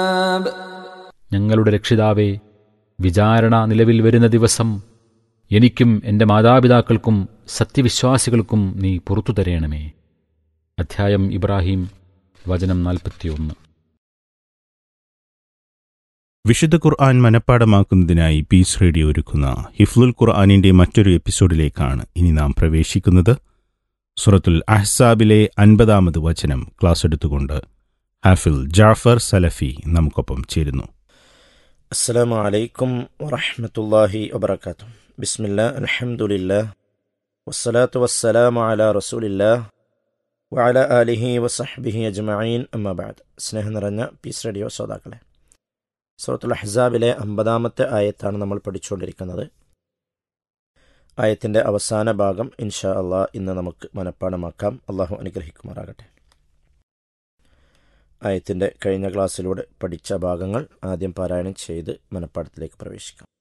ഞങ്ങളുടെ രക്ഷിതാവേ വിചാരണ നിലവിൽ വരുന്ന ദിവസം എനിക്കും എൻ്റെ മാതാപിതാക്കൾക്കും സത്യവിശ്വാസികൾക്കും നീ പുറത്തു തരയണമേ അധ്യായം ഇബ്രാഹിം വചനം നാൽപ്പത്തിയൊന്ന് വിശുദ്ധ ഖുർആൻ മനഃപ്പാടമാക്കുന്നതിനായി പീസ് റേഡിയോ ഒരുക്കുന്ന ഹിഫ്ലുൽ ഖുർആാനിന്റെ മറ്റൊരു എപ്പിസോഡിലേക്കാണ് ഇനി നാം പ്രവേശിക്കുന്നത് സുറത്തുൽ അഹ്സാബിലെ അൻപതാമത് വചനം ക്ലാസ് എടുത്തുകൊണ്ട് ഹാഫിൽ ജാഫർ സലഫി നമുക്കൊപ്പം ചേരുന്നു السلام عليكم ورحمة الله وبركاته بسم الله الحمد لله والصلاة والسلام على رسول الله وعلى آله وصحبه أجمعين أما بعد സ്നേഹം നിറഞ്ഞ പീസ് റേഡിയോ ശ്രോതാക്കളെ സൂറത്തുൽ അഹ്സാബിലെ അമ്പതാമത്തെ ആയത്താണ് നമ്മൾ പഠിച്ചുകൊണ്ടിരിക്കുന്നത് ആയത്തിൻ്റെ അവസാന ഭാഗം ഇൻഷാ അള്ളാഹ് ഇന്ന് നമുക്ക് മനഃപ്പാടമാക്കാം അള്ളാഹു അനുഗ്രഹിക്കുമാറാകട്ടെ ആയത്തിൻ്റെ കഴിഞ്ഞ ക്ലാസ്സിലൂടെ പഠിച്ച ഭാഗങ്ങൾ ആദ്യം പാരായണം ചെയ്ത് മനഃപ്പാടത്തിലേക്ക് പ്രവേശിക്കാം